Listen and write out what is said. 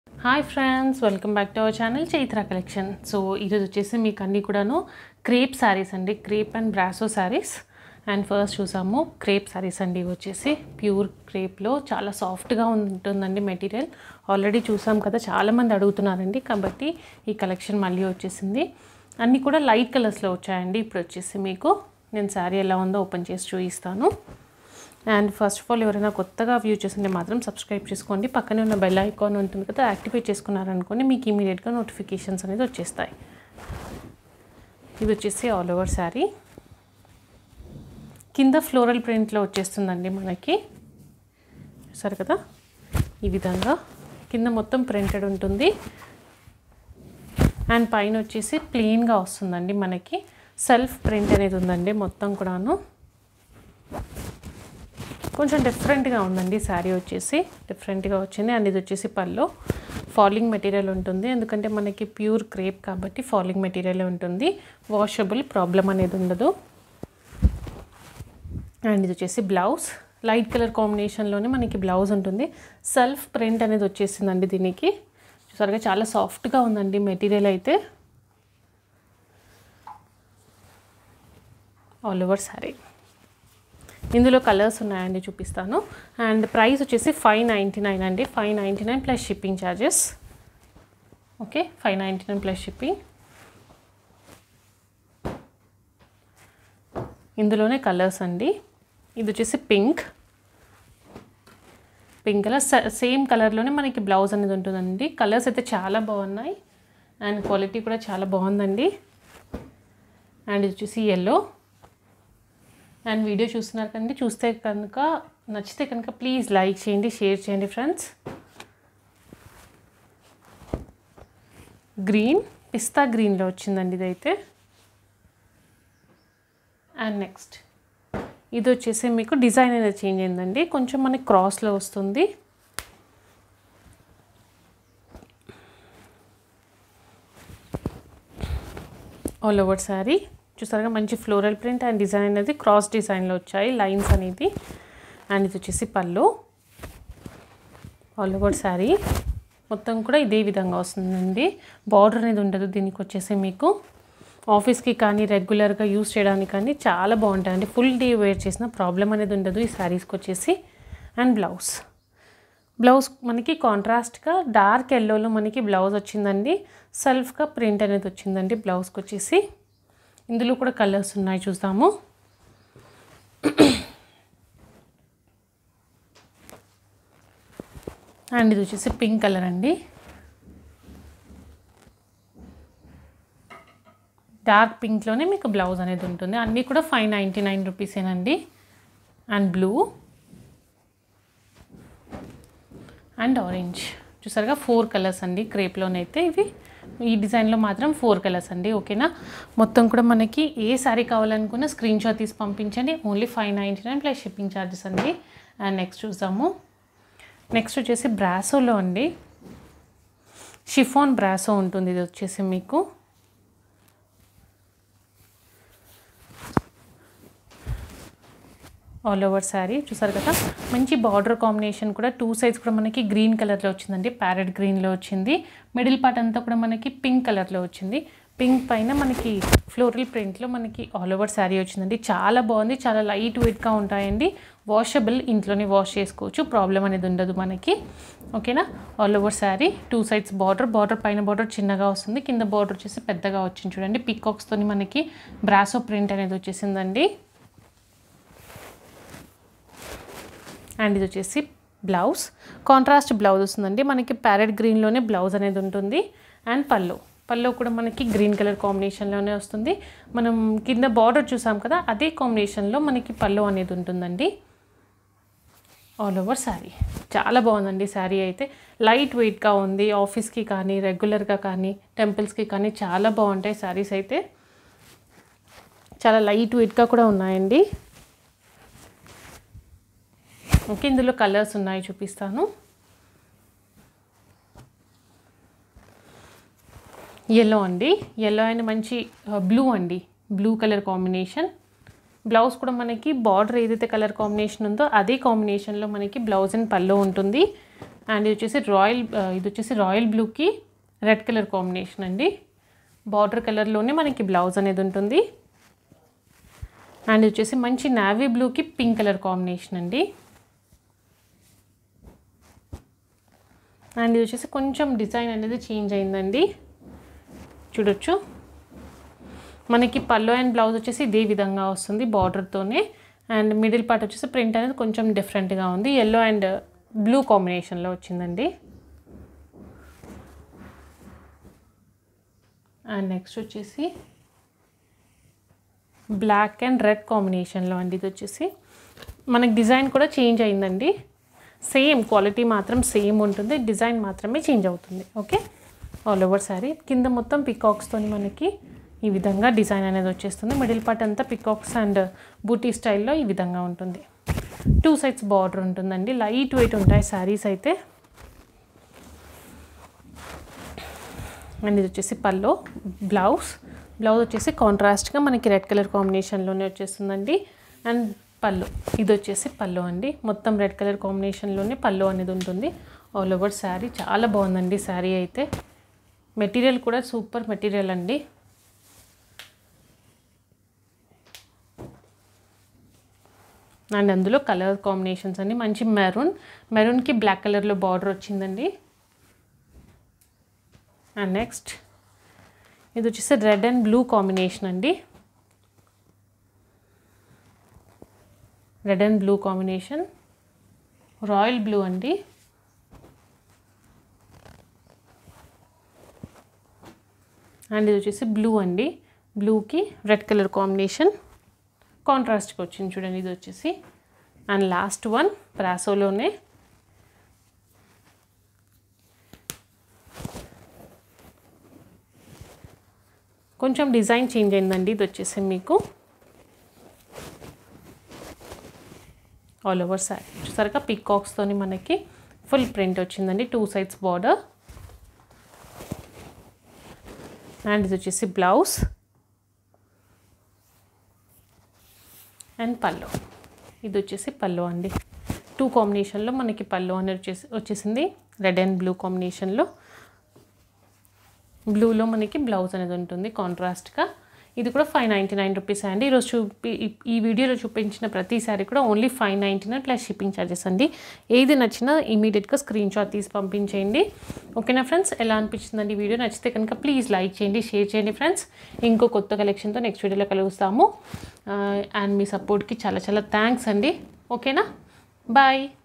hi friends welcome back to our channel Chaitra collection so ఈరోజు వచ్చేసి మీకు అన్నీ కూడాను క్రేప్ శారీస్ అండి crepe and brasso saris and first చూసాము క్రేప్ శారీస్ అండి ఇవి వచ్చేసి ప్యూర్ క్రేప్లో చాలా సాఫ్ట్గా ఉంటుందండి మెటీరియల్ ఆల్రెడీ చూసాం కదా చాలామంది అడుగుతున్నారండి కాబట్టి ఈ కలెక్షన్ మళ్ళీ వచ్చేసింది అన్నీ కూడా లైట్ కలర్స్లో వచ్చాయండి ఇప్పుడు వచ్చేసి మీకు నేను శారీ ఎలా ఉందో ఓపెన్ చేసి చూపిస్తాను అండ్ ఫస్ట్ ఆఫ్ ఆల్ ఎవరైనా కొత్తగా వ్యూ చేస్తుంటే మాత్రం సబ్స్క్రైబ్ చేసుకోండి పక్కనే ఉన్న బెల్ ఐకాన్ ఉంటుంది కదా యాక్టివేట్ చేసుకున్నారనుకోండి మీకు ఇమీడియట్గా నోటిఫికేషన్స్ అనేది వచ్చేస్తాయి ఇది వచ్చేసి ఆల్ ఓవర్ శారీ కింద ఫ్లోరల్ ప్రింట్లో వచ్చేస్తుందండి మనకి చూసారు కదా ఈ విధంగా కింద మొత్తం ప్రింటెడ్ ఉంటుంది అండ్ పైన వచ్చేసి ప్లెయిన్గా వస్తుందండి మనకి సెల్ఫ్ ప్రింట్ అనేది ఉందండి మొత్తం కూడాను కొంచెం డిఫరెంట్గా ఉందండి శారీ వచ్చేసి డిఫరెంట్గా వచ్చింది అండ్ ఇది వచ్చేసి పళ్ళు ఫాలింగ్ మెటీరియల్ ఉంటుంది ఎందుకంటే మనకి ప్యూర్ క్రేప్ కాబట్టి ఫాలింగ్ మెటీరియల్ ఉంటుంది వాషబుల్ ప్రాబ్లం అనేది ఉండదు అండ్ ఇది వచ్చేసి బ్లౌజ్ లైట్ కలర్ కాంబినేషన్లోనే మనకి బ్లౌజ్ ఉంటుంది సెల్ఫ్ ప్రింట్ అనేది వచ్చేసిందండి దీనికి చూసారుగా చాలా సాఫ్ట్గా ఉందండి మెటీరియల్ అయితే ఆల్ ఓవర్ శారీ ఇందులో కలర్స్ ఉన్నాయండి చూపిస్తాను అండ్ ప్రైస్ వచ్చేసి ఫైవ్ నైంటీ నైన్ అండి five ninety nine plus shipping charges okay five ninety nine plus shipping ఇందులోనే కలర్స్ అండి ఇది వచ్చేసి పింక్ పింక్ కలర్ సేమ్ కలర్లోనే మనకి బ్లౌజ్ అనేది ఉంటుందండి కలర్స్ అయితే చాలా బాగున్నాయి అండ్ క్వాలిటీ కూడా చాలా బాగుందండి అండ్ ఇది వచ్చేసి ఎల్లో అండ్ వీడియో చూస్తున్నారు కండి చూస్తే కనుక నచ్చితే కనుక ప్లీజ్ లైక్ చేయండి షేర్ చేయండి ఫ్రెండ్స్ గ్రీన్ పిస్తా గ్రీన్లో వచ్చిందండి ఇదైతే అండ్ నెక్స్ట్ ఇది వచ్చేసి మీకు డిజైన్ అనేది చేంజ్ అయిందండి కొంచెం మనకి క్రాస్లో వస్తుంది ఆల్ ఓవర్ శారీ చూసారుగా మంచి ఫ్లోరల్ ప్రింట్ అండ్ డిజైన్ అనేది క్రాస్ డిజైన్లో వచ్చాయి లైన్స్ అనేది అండ్ ఇది వచ్చేసి పళ్ళు ఆల్ ఓవర్ శారీ మొత్తం కూడా ఇదే విధంగా వస్తుందండి బార్డర్ అనేది ఉండదు దీనికి వచ్చేసి మీకు ఆఫీస్కి కానీ రెగ్యులర్గా యూస్ చేయడానికి కానీ చాలా బాగుంటాయండి ఫుల్ డే వేర్ చేసిన ప్రాబ్లం అనేది ఉండదు ఈ శారీస్కి వచ్చేసి అండ్ బ్లౌజ్ బ్లౌజ్ మనకి కాంట్రాస్ట్గా డార్క్ ఎల్లోలో మనకి బ్లౌజ్ వచ్చిందండి సెల్ఫ్గా ప్రింట్ అనేది వచ్చిందండి బ్లౌజ్కి వచ్చేసి ఇందులో కూడా కలర్స్ ఉన్నాయి చూద్దాము అండ్ ఇది వచ్చేసి పింక్ కలర్ అండి డార్క్ పింక్లోనే మీకు బ్లౌజ్ అనేది ఉంటుంది అన్నీ కూడా ఫైవ్ నైంటీ నైన్ రూపీసేనండి అండ్ బ్లూ అండ్ ఆరెంజ్ చూసారుగా ఫోర్ కలర్స్ అండి క్రేప్లోనైతే ఇవి ఈ డిజైన్లో మాత్రం ఫోర్ కలర్స్ అండి ఓకేనా మొత్తం కూడా మనకి ఏ శారీ కావాలనుకున్నా స్క్రీన్ షాట్ తీసి పంపించండి only five ninety nine plus shipping charges అండి అండ్ నెక్స్ట్ చూద్దాము నెక్స్ట్ వచ్చేసి బ్రాసోలో అండి షిఫాన్ బ్రాసో ఉంటుంది ఇది వచ్చేసి మీకు ఆల్ ఓవర్ శారీ చూసారు కదా మంచి బార్డర్ కాంబినేషన్ కూడా టూ సైడ్స్ కూడా మనకి గ్రీన్ కలర్లో వచ్చిందండి ప్యారెట్ గ్రీన్లో వచ్చింది మిడిల్ పార్ట్ అంతా కూడా మనకి పింక్ కలర్లో వచ్చింది పింక్ పైన మనకి ఫ్లోరల్ ప్రింట్లో మనకి ఆల్ ఓవర్ శారీ వచ్చిందండి చాలా బాగుంది చాలా లైట్ వెయిట్గా ఉంటాయండి వాషబుల్ ఇంట్లోనే వాష్ చేసుకోవచ్చు ప్రాబ్లం అనేది ఉండదు మనకి ఓకేనా all over sari two sides border border పైన బార్డర్ చిన్నగా వస్తుంది కింద బార్డర్ వచ్చేసి పెద్దగా వచ్చింది చూడండి పికాక్స్తో మనకి బ్రాసో ప్రింట్ అనేది వచ్చేసిందండి అండ్ ఇది వచ్చేసి బ్లౌజ్ కాంట్రాస్ట్ బ్లౌజ్ వస్తుందండి మనకి ప్యారెట్ గ్రీన్లోనే బ్లౌజ్ అనేది ఉంటుంది అండ్ పళ్ళు పళ్ళు కూడా మనకి గ్రీన్ కలర్ కాంబినేషన్లోనే వస్తుంది మనం కింద బార్డర్ చూసాం కదా అదే కాంబినేషన్లో మనకి పళ్ళు అనేది ఉంటుందండి ఆల్ ఓవర్ శారీ చాలా బాగుందండి శారీ అయితే లైట్ వెయిట్గా ఉంది ఆఫీస్కి కానీ రెగ్యులర్గా కానీ టెంపుల్స్కి కానీ చాలా బాగుంటాయి శారీస్ అయితే చాలా లైట్ వెయిట్గా కూడా ఉన్నాయండి ఓకే ఇందులో కలర్స్ ఉన్నాయి చూపిస్తాను ఎల్లో అండి ఎల్లో అండ్ మంచి బ్లూ అండి బ్లూ కలర్ కాంబినేషన్ బ్లౌజ్ కూడా మనకి బార్డర్ ఏదైతే కలర్ కాంబినేషన్ ఉందో అదే కాంబినేషన్లో మనకి బ్లౌజ్ అండ్ పల్లో ఉంటుంది అండ్ ఇది వచ్చేసి రాయల్ ఇది వచ్చేసి రాయల్ బ్లూకి రెడ్ కలర్ కాంబినేషన్ అండి బార్డర్ కలర్లోనే మనకి బ్లౌజ్ అనేది ఉంటుంది అండ్ ఇది వచ్చేసి మంచి నావీ బ్లూకి పింక్ కలర్ కాంబినేషన్ అండి అండ్ ఇది వచ్చేసి కొంచెం డిజైన్ అనేది చేంజ్ అయిందండి చూడొచ్చు మనకి పల్లో అండ్ బ్లౌజ్ వచ్చేసి ఇదే విధంగా వస్తుంది బార్డర్తోనే అండ్ మిడిల్ పార్ట్ వచ్చేసి ప్రింట్ అనేది కొంచెం డిఫరెంట్గా ఉంది ఎల్లో అండ్ బ్లూ కాంబినేషన్లో వచ్చిందండి అండ్ నెక్స్ట్ వచ్చేసి బ్లాక్ అండ్ రెడ్ కాంబినేషన్లో అండి ఇది వచ్చేసి మనకి డిజైన్ కూడా చేంజ్ అయిందండి సేమ్ క్వాలిటీ మాత్రం సేమ్ ఉంటుంది డిజైన్ మాత్రమే చేంజ్ అవుతుంది ఓకే ఆల్ ఓవర్ శారీ కింద మొత్తం పికాక్స్తో మనకి ఈ విధంగా డిజైన్ అనేది వచ్చేస్తుంది మిడిల్ పార్ట్ అంతా పికాక్స్ అండ్ బూటీ స్టైల్లో ఈ విధంగా ఉంటుంది టూ సైడ్స్ బార్డర్ ఉంటుందండి లైట్ వెయిట్ ఉంటాయి శారీస్ అయితే అండ్ ఇది వచ్చేసి పల్లో బ్లౌజ్ బ్లౌజ్ వచ్చేసి కాంట్రాస్ట్గా మనకి రెడ్ కలర్ కాంబినేషన్లోనే వచ్చేస్తుందండి అండ్ పళ్ళు ఇది వచ్చేసి పళ్ళు అండి మొత్తం రెడ్ కలర్ కాంబినేషన్లోనే పళ్ళు అనేది ఉంటుంది ఆల్ ఓవర్ శారీ చాలా బాగుందండి శారీ అయితే మెటీరియల్ కూడా సూపర్ మెటీరియల్ అండి అండ్ అందులో కలర్ కాంబినేషన్స్ అండి మంచి మెరూన్ మెరూన్కి బ్లాక్ కలర్లో బార్డర్ వచ్చిందండి అండ్ నెక్స్ట్ ఇది వచ్చేసి రెడ్ అండ్ బ్లూ కాంబినేషన్ అండి red and blue combination royal blue అండి అండ్ ఇది వచ్చేసి బ్లూ అండి బ్లూకి రెడ్ కలర్ కాంబినేషన్ కాంట్రాస్ట్కి వచ్చింది చూడండి ఇది వచ్చేసి అండ్ లాస్ట్ వన్ ప్రాసోలోనే కొంచెం డిజైన్ చేంజ్ అయిందండి ఇది వచ్చేసి మీకు ఆల్ ఓవర్ సారీ చూసారుగా పికాక్స్తోని మనకి ఫుల్ ప్రింట్ వచ్చిందండి టూ సైడ్స్ బార్డర్ అండ్ ఇది వచ్చేసి బ్లౌజ్ అండ్ పళ్ళు ఇది వచ్చేసి పళ్ళు అండి టూ కాంబినేషన్లో మనకి పళ్ళు అనేది వచ్చేసి వచ్చేసింది రెడ్ అండ్ బ్లూ కాంబినేషన్లో బ్లూలో మనకి బ్లౌజ్ అనేది ఉంటుంది కాంట్రాస్ట్గా ఇది కూడా ఫైవ్ నైంటీ నైన్ రూపీస్ అండి ఈరోజు చూపి ఈ వీడియోలో చూపించిన ప్రతి సారీ కూడా only five ninety nine plus shipping charges అండి ఏది నచ్చినా ఇమీడియట్గా స్క్రీన్ షాట్ తీసి పంపించేయండి ఓకేనా ఫ్రెండ్స్ ఎలా అనిపించిందండి వీడియో నచ్చితే కనుక ప్లీజ్ లైక్ చేయండి షేర్ చేయండి ఫ్రెండ్స్ ఇంకో కొత్త కలెక్షన్తో నెక్స్ట్ వీడియోలో కలుస్తాము అండ్ మీ సపోర్ట్కి చాలా చాలా థ్యాంక్స్ అండి ఓకేనా బాయ్